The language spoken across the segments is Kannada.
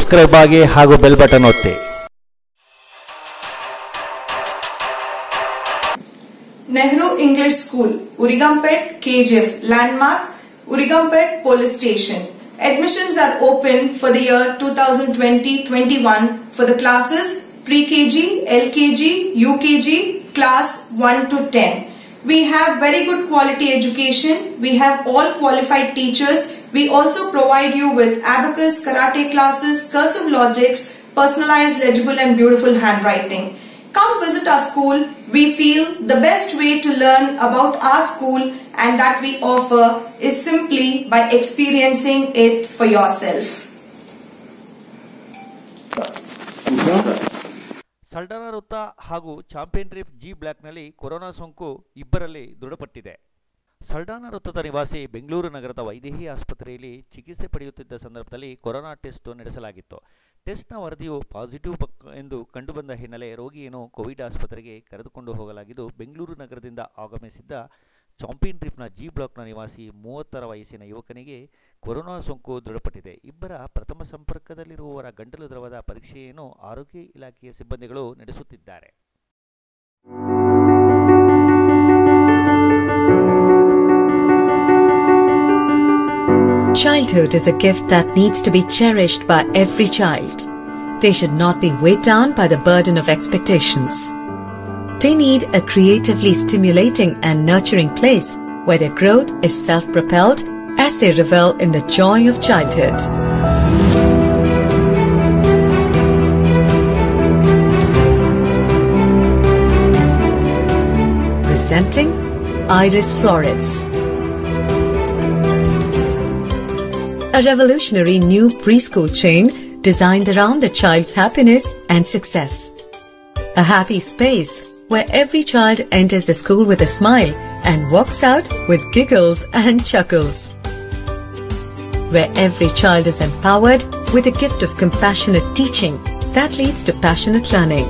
ಸಬ್ಸ್ಕ್ರೈಬ್ ಆಗಿ ಹಾಗೂ ಬೆಲ್ ಬಟನ್ ಒತ್ತಿ Nehru English School, Urigampet, KGF, Landmark, Urigampet Police Station. Admissions are open for the year 2020-21 for the classes pre-KG, LKG, UKG, class 1 to 10. We have very good quality education. We have all qualified teachers. We also provide you with abacus, karate classes, cursive logics, personalized legible and beautiful handwriting. Come visit our school. We feel the best way to learn about our school and that we offer is simply by experiencing it for yourself. Saldanha ವೃತ್ತ ಹಾಗೂ ಚಾಂಪಿಯನ್ ರಿಫ್ ಜಿ ಬ್ಲಾಕ್ನಲ್ಲಿ ಕೊರೋನಾ ಸೋಂಕು ಇಬ್ಬರಲ್ಲಿ ದೃಢಪಟ್ಟಿದೆ ಸಲ್ಡಾನ ವೃತ್ತದ ನಿವಾಸಿ ಬೆಂಗಳೂರು ನಗರದ ವೈದೇಹಿ ಆಸ್ಪತ್ರೆಯಲ್ಲಿ ಚಿಕಿತ್ಸೆ ಪಡೆಯುತ್ತಿದ್ದ ಸಂದರ್ಭದಲ್ಲಿ ಕೊರೋನಾ ಟೆಸ್ಟ್ ನಡೆಸಲಾಗಿತ್ತು ಟೆಸ್ಟ್ನ ವರದಿಯು ಪಾಸಿಟಿವ್ ಪಕ್ ಎಂದು ಕಂಡುಬಂದ ಹಿನ್ನೆಲೆ ರೋಗಿಯನ್ನು ಕೋವಿಡ್ ಆಸ್ಪತ್ರೆಗೆ ಕರೆದುಕೊಂಡು ಹೋಗಲಾಗಿದ್ದು ಬೆಂಗಳೂರು ನಗರದಿಂದ ಆಗಮಿಸಿದ್ದ ಚಾಂಪಿಯನ್ ರಿಫ್ನ ಜಿ ಬ್ಲಾಕ್ನ ನಿವಾಸಿ ಮೂವತ್ತರ ವಯಸ್ಸಿನ ಯುವಕನಿಗೆ ಕೊರೋನಾ ಸೋಂಕು ದೃಢಪಟ್ಟಿದೆ ಇಬ್ಬರ ಪ್ರಥಮ ಸಂಪರ್ಕದಲ್ಲಿರುವವರ ಗಂಟಲು ದ್ರವದ ಪರೀಕ್ಷೆಯನ್ನು ಆರೋಗ್ಯ ಇಲಾಖೆಯ ಸಿಬ್ಬಂದಿಗಳು ನಡೆಸುತ್ತಿದ್ದಾರೆ Childhood is a gift that needs to be cherished by every child. They should not be weighed down by the burden of expectations. They need a creatively stimulating and nurturing place where their growth is self-propelled as they revel in the joy of childhood. Presenting Iris Florets. A revolutionary new preschool chain designed around the child's happiness and success. A happy space where every child enters the school with a smile and walks out with giggles and chuckles. Where every child is empowered with the gift of compassionate teaching that leads to passionate learning.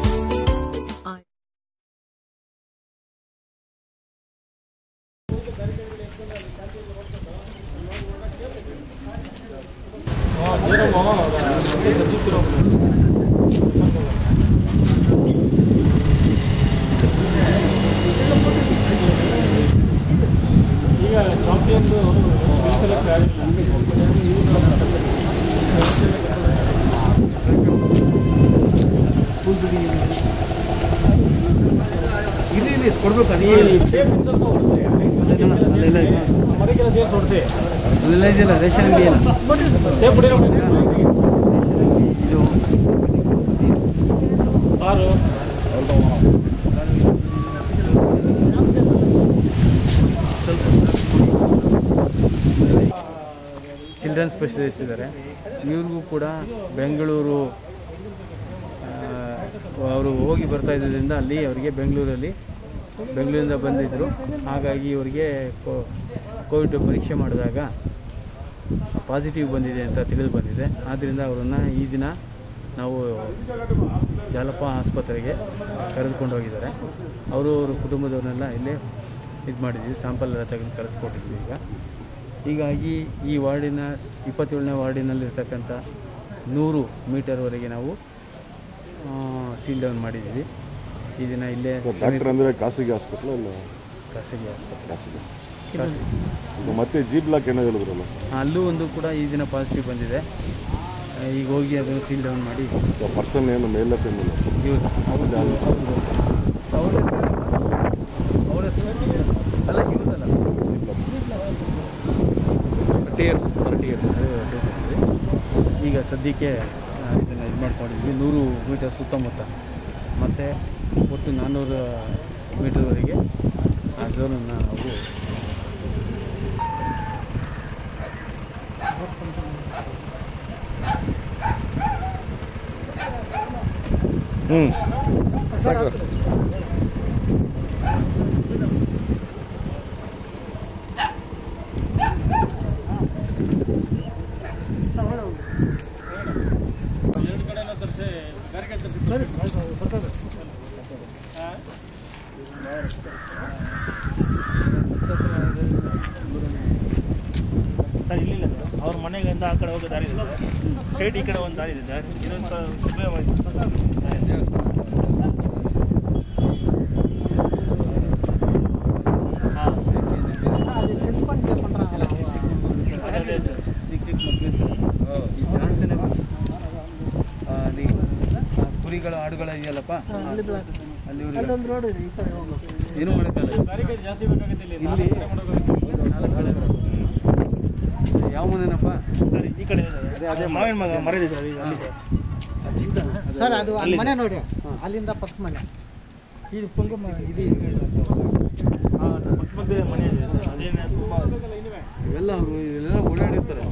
ಅಲ್ಲೆಲ್ಲ ಇದೆಯಲ್ಲ ರೇಷನ್ ಅಂಗಡಿ ಏನು ಇದು ಚಿಲ್ಡ್ರನ್ ಸ್ಪೆಷಲಿಸ್ಟ್ ಇದ್ದಾರೆ ಇವ್ರಿಗೂ ಕೂಡ ಬೆಂಗಳೂರು ಅವರು ಹೋಗಿ ಬರ್ತಾ ಇದ್ದರಿಂದ ಅಲ್ಲಿ ಅವರಿಗೆ ಬೆಂಗಳೂರಲ್ಲಿ ಬೆಂಗಳೂರಿಂದ ಬಂದಿದ್ದರು ಹಾಗಾಗಿ ಇವರಿಗೆ ಕೋವಿಡ್ ಪರೀಕ್ಷೆ ಮಾಡಿದಾಗ ಪಾಸಿಟಿವ್ ಬಂದಿದೆ ಅಂತ ತಿಳಿದು ಬಂದಿದೆ ಆದ್ದರಿಂದ ಅವರನ್ನು ಈ ದಿನ ನಾವು ಜಾಲಪ್ಪ ಆಸ್ಪತ್ರೆಗೆ ಕರೆದುಕೊಂಡು ಹೋಗಿದ್ದಾರೆ ಅವರು ಅವ್ರ ಕುಟುಂಬದವ್ರನ್ನೆಲ್ಲ ಇಲ್ಲೇ ಇದು ಮಾಡಿದ್ವಿ ಸ್ಯಾಂಪಲ್ ಎಲ್ಲ ತೆಗೆದು ಕಳಿಸ್ಕೊಟ್ಟಿದ್ವಿ ಈಗ ಹೀಗಾಗಿ ಈ ವಾರ್ಡಿನ ಇಪ್ಪತ್ತೇಳನೇ ವಾರ್ಡಿನಲ್ಲಿರ್ತಕ್ಕಂಥ ನೂರು ಮೀಟರ್ವರೆಗೆ ನಾವು ಸೀಲ್ ಡೌನ್ ಮಾಡಿದ್ದೀವಿ ಈ ದಿನ ಇಲ್ಲೇ ಡಾಕ್ಟರ್ ಅಂದರೆ ಖಾಸಗಿ ಹಾಸ್ಪಿಟ್ಲ್ ಅಲ್ಲ ಖಾಸಗಿ ಆಸ್ಪತ್ರೆ ಖಾಸಗಿ ಖಾಸಗಿ ಈಗ ಮತ್ತೆ ಜಿ ಬ್ಲಾಕ್ ಏನೋ ಹೇಳಿದ್ರಲ್ಲ ಅಲ್ಲೂ ಒಂದು ಕೂಡ ಈ ದಿನ ಪಾಸಿಟಿವ್ ಬಂದಿದೆ ಆ, ಈಗ ಹೋಗಿ ಅದನ್ನು ಸೀಲ್ ಡೌನ್ ಮಾಡಿ ಪರ್ಸನ್ ಏನು ಮೇಲ್ ಫೆಮಿಲ್ ಇವ್ರು ಹೌದು ಹೌದು ಅವ್ರ ಅವ್ರ ಅಲ್ಲ ಇವ್ರದಲ್ಲ ಟೇರ್ಸ್ ಟೇರ್ಸ್ ಈಗ ಸದ್ಯಕ್ಕೆ ಇದನ್ನು ಇದು ಮಾಡ್ಕೊಂಡಿದ್ವಿ ನೂರು ಮೀಟರ್ ಸುತ್ತಮುತ್ತ ಮತ್ತು ಒಟ್ಟು ನಾನ್ನೂರು ಮೀಟರ್ವರೆಗೆ ಆ ಝೋನನ್ನು ನಾವು ಹ್ಞೂ ಸಾಕು ಅವ್ರ ಮನೆಗಿಂದ ಆ ಕಡೆ ಹೋಗೋ ದಾರಿ ಇದೆ ಸ್ಟ್ರೇಟ್ ಈ ಕಡೆ ಒಂದು ದಾರಿ ಇದೆ ದಾರಿ ಇದು ಸ- ಹಾಂ ಅದೇ ಸರ್. ಚಿಕ್ಕ ಚಿಕ್ಕ ಮಕ್ಕಳು ಜಾಸ್ತಿನೇ ಆ, ಅಲ್ಲಿ ಆ, ಕುರಿಗಳು ಆಡುಗಳು ಇದೆಯಲ್ಲಪ್ಪ ಅಲ್ಲಿ ಇವ್ರಿಗೆ ಏನು ಮಾಡೋಕ್ಕಲ್ಲ ಬ್ಯಾರಿಕೇಡ್ ಜಾಸ್ತಿ ಬೇಕಾಗುತ್ತೆ ಇಲ್ಲಿ ಇಲ್ಲಿ ನಾಲ್ಕು ಕಡೆ ಇರೋದು. ಯಾವ ಮನೆನಪ್ಪ ಸರಿ ಈ ಕಡೆ ಇದೆ ಅದೇ ಮಾವಿನ ಮಗ ಮರ ಇದೆ ಸರ್ ಅಲ್ಲಿ ಸರ್ ಸರ್ ಅದು ಅಲ್ಲಿ ಮನೆ ನೋಡಿ ಅಲ್ಲಿಂದ ಪಕ್ಕ ಮನೆ ಇದು ಪಂಗಮ್ಮ ಇದು ಹಾಂ ಪಕ್ಕ ಪಕ್ಕದ ಮನೆ ಇದೆ ಸರ್ ಅದೇನೇ ತುಂಬ ಇವೆಲ್ಲ ಇವೆಲ್ಲ ಓಡಾಡಿರ್ತಾರೆ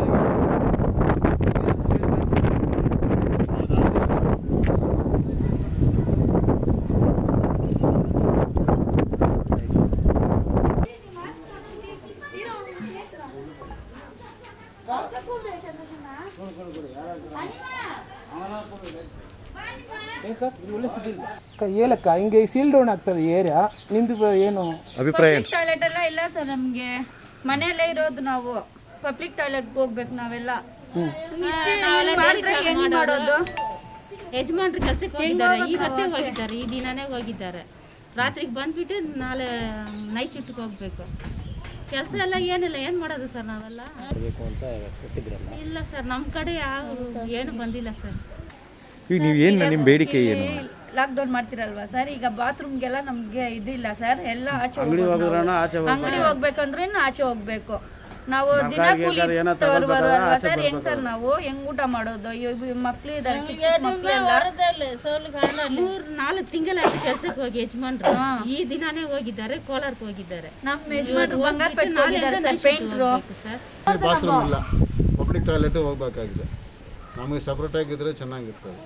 ಹೇಳಕ್ಕ ಹಿಂಗೆ ಸೀಲ್ ಡೌನ್ ಆಗ್ತದೆ ಏರಿಯಾ ನಿಮ್ದು ಬ- ಏನು ಅಭಿಪ್ರಾಯ ಪಬ್ಲಿಕ್ ಟಾಯ್ಲೆಟ್ ಎಲ್ಲ ಇಲ್ಲ ಸರ್ ನಮಗೆ ಮನೆಯಲ್ಲೇ ಇರೋದು ನಾವು ಪಬ್ಲಿಕ್ ಟಾಯ್ಲೆಟ್ಗೆ ಹೋಗ್ಬೇಕು ನಾವೆಲ್ಲ ಇಷ್ಟೇ ಮಾಡಿದ್ರೆ ಹೆಂಗ್ ಮಾಡೋದು ಯಜಮಾನ್ರು ಕೆಲ್ಸಕ್ಕೆ ಹೋಗಿದ್ದಾರೆ ಇವತ್ತೇ ಹೋಗಿದ್ದಾರೆ ಈ ದಿನನೇ ಹೋಗಿದ್ದಾರೆ ರಾತ್ರಿಗೆ ಬಂದ್ಬಿಟ್ಟು ನಾಳೆ ನೈಟ್ ಶಿಫ್ಟ್ಗೆ ಹೋಗ್ಬೇಕು ಕೆಲಸ ಎಲ್ಲ ಏನಿಲ್ಲ ಏನು ಮಾಡೋದು ಸರ್ ನಾವೆಲ್ಲ ಇಲ್ಲ ಸರ್ ನಮ್ಮ ಕಡೆ ಯಾವ ಏನು ಬಂದಿಲ್ಲ ಸರ್ ಈಗ ನೀವು ಏನು ನಿಮ್ಮ ಬೇಡಿಕೆ ಏನು ಲಾಕ್ಡೌನ್ ಮಾಡ್ತಿರಲ್ವಾ ಸರ್ ಈಗ ಬಾತ್ರೂಮ್ಗೆಲ್ಲ ನಮ್ಗೆ ಇದಿಲ್ಲ ಸರ್ ಎಲ್ಲ ಆಚೆ ಅಂಗಡಿ ಹೋಗ್ಬೇಕು ಹೋಗಿದ್ರಣ ನಾವು. ಆಚೆ ಅಂಗಡಿ ಹೋಗ್ಬೇಕಂದ್ರೆ ಆಚೆ ಹೋಗ್ಬೇಕು ನಾವು ದಿನ ಗಾಡಿಗೆ ಕೂಲಿ ಗಾಡಿ ಏನೋ ತಗೊಂಡ್ ತಗೊಂಡ್ ಬರುವಲ್ವಾ ಬರ್ತಾರೆ, ಸರ್ ಆಚೆ ಹೆಂಗ್ ಸರ್ ನಾವು ಹೆಂಗ್ ಊಟ ಮಾಡೋದು ಇವ್ ಮಕ್ಳು ಇದಾರೆ ಚಿಕ್ಕ ಚಿಕ್ಕ ಮಕ್ಳೆಲ್ಲ ಮೂರು ನಾಲ್ಕು ತಿಂಗಳಾಯ್ತು ಕೆಲ್ಸಕ್ಕೆ ಹೋಗಿ ಯಜಮಾನ್ರು ಈ ದಿನಾನೇ ಹೋಗಿದ್ದಾರೆ ಕೋಲಾರಕ್ಕೆ ಹೋಗಿದ್ದಾರೆ ನಮ್ಮ ಯಜಮಾನ್ರು ಬಂಗಾರಪೇಟೆ ಹೋಗಿದ್ದಾರೆ ಸರ್ ಪೇಂಟ್ರು ಸರ್ ಬಾತ್ರೂಮ್ ಇಲ್ಲ ಪಬ್ಲಿಕ್ ಟಾಯ್ಲೆಟ್ ಹೋಗ್ಬೇಕಾಗಿದೆ ನಮಗೆ ಸಪ್ರೇಟ್ ಆಗಿದ್ರೆ ಚೆನ್ನಾಗಿರ್ತದೆ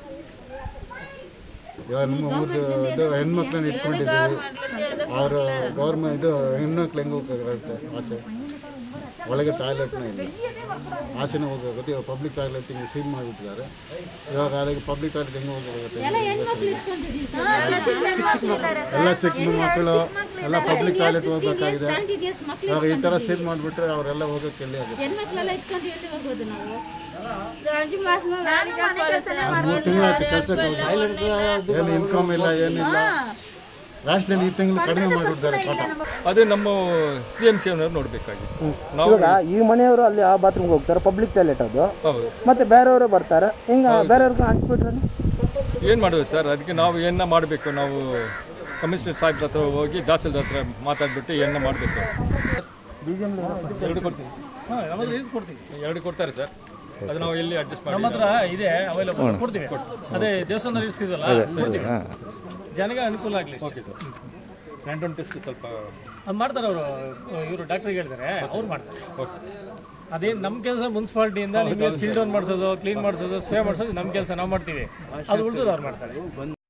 ಇವಾಗ ನಮ್ಮ ಊರ್ದು ಇದು ಹೆಣ್ಮಕ್ಳನ್ನ ಇಟ್ಕೊಂಡಿದ್ದೀವಿ ಅವರು ಗೌರ್ಮೆಂಟ್ ಇದು ಹೆಣ್ಮಕ್ಳು ಹೆಂಗೆ ಹೋಗ್ಬೇಕಾಗುತ್ತೆ ಆಚೆ ಒಳಗೆ ಟಾಯ್ಲೆಟ್ನ ಇಲ್ಲ ಆಚೆನೇ ಹೋಗಬೇಕು ಇವಾಗ ಪಬ್ಲಿಕ್ ಟಾಯ್ಲೆಟ್ ಹಿಂಗೆ ಸೀಲ್ ಮಾಡಿಬಿಟ್ಟಿದ್ದಾರೆ ಇವಾಗ ಅದಕ್ಕೆ ಪಬ್ಲಿಕ್ ಟಾಯ್ಲೆಟ್ ಹೆಂಗೆ ಹೋಗಬೇಕಾಗುತ್ತೆ ಎಲ್ಲ ಚಿಕ್ಕ ಮಕ್ಕಳು ಎಲ್ಲ ಪಬ್ಲಿಕ್ ಟಾಯ್ಲೆಟ್ ಹೋಗ್ಬೇಕಾಗಿದೆ ಇವಾಗ ಈ ಥರ ಸೀಲ್ ಮಾಡಿಬಿಟ್ರೆ ಅವರೆಲ್ಲ ಹೋಗೋಕ್ಕೆ ಎಲ್ಲಿ ಆಗುತ್ತೆ ಹೆಣ್ಮಕ್ಳೆಲ್ಲ ಇಟ್ಕೊಂಡು ಎಲ್ಲಿ ಹೋಗೋದು ನಾವು ಮೂರು ತಿಂಗಳಾಯ್ತು ಕೆಲಸಕ್ಕೆ ಹೋಗಿ ಏನು ಇನ್ಕಮ್ ಇಲ್ಲ ಏನಿಲ್ಲ ರೇಷನ್ ಈ ತಿಂಗಳು ಕಡಿಮೆ ಮಾಡಿಬಿಡ್ತಾರೆ ಪಾಠ ಅದು ನಮ್ಮ ಸಿ ಎಮ್ ಸಿ ಅವ್ರವ್ರು ನೋಡಬೇಕಾಗಿತ್ತು ನಾವು ಇವಾಗ ಈ ಮನೆಯವರು ಅಲ್ಲಿ ಆ ಬಾತ್ರೂಮ್ಗೆ ಹೋಗ್ತಾರೆ ಪಬ್ಲಿಕ್ ಟಾಯ್ಲೆಟ್ ಅದು ಹೌದು ಮತ್ತೆ ಬೇರೆಯವರು ಬರ್ತಾರೆ ಹಿಂಗ ಬೇರೆಯವ್ರಿಗೆ ಹಂಚ್ಬಿಟ್ರೆ ಏನು ಮಾಡೋದು ಸರ್ ಅದಕ್ಕೆ ನಾವು ಏನ ಮಾಡಬೇಕು ನಾವು ಕಮಿಷನರ್ ಸಾಹೇಬ್ರ ಹತ್ರ ಹೋಗಿ ತಹಸೀಲ್ದಾರ್ ಹತ್ರ ಮಾತಾಡ್ಬಿಟ್ಟು ಏನ ಮಾಡಬೇಕು ಎರಡು ಕೊಡ್ತೀವಿ ಹಾಂ ಯಾವಾಗ ಇದು ಕೊಡ್ತೀವಿ ಎರಡು ಕೊಡ್ತಾರೆ ಸರ್ ಅದು ನಾವು ಎಲ್ಲಿ ಅಡ್ಜಸ್ಟ್ ನಮ್ಮ ಮಾಡಿ ಹತ್ರ ಇದೆ ಅವೈಲಬಲ್ ಕೊಡ್ತೀವಿ ಅದೇ ದೇವಸ್ಥಾನದಲ್ಲಿ ಇರ್ತಿದಲ್ಲ ಜನಗೆ ಅನುಕೂಲ ಆಗಲಿ ಓಕೆ ಸರ್ ರ್ಯಾಂಡಮ್ ಟೆಸ್ಟ್ ಸ್ವಲ್ಪ ಅದು ಮಾಡ್ತಾರೆ ಅವರು ಇವರು ಡಾಕ್ಟ್ರಿಗೆ ಹೇಳ್ತಾರೆ ಅವ್ರು ಮಾಡ್ತಾರೆ ಓಕೆ ಸರ್ ಅದೇನು ನಮ್ಮ ಕೆಲಸ ಮುನ್ಸಿಪಾಲ್ಟಿಯಿಂದ ನಿಮಗೆ ಸೀಲ್ ಡೌನ್ ಮಾಡಿಸೋದು ಕ್ಲೀನ್ ಮಾಡಿಸೋದು ಸ್ಪ್ರೇ ಮಾಡಿಸೋದು ನಮ್ಮ ಕೆಲಸ ನಾವು ಮಾಡ್ತೀವಿ ಅದು ಉಳಿದದ್ದು ಅವ್ರು ಮಾಡ್ತಾರೆ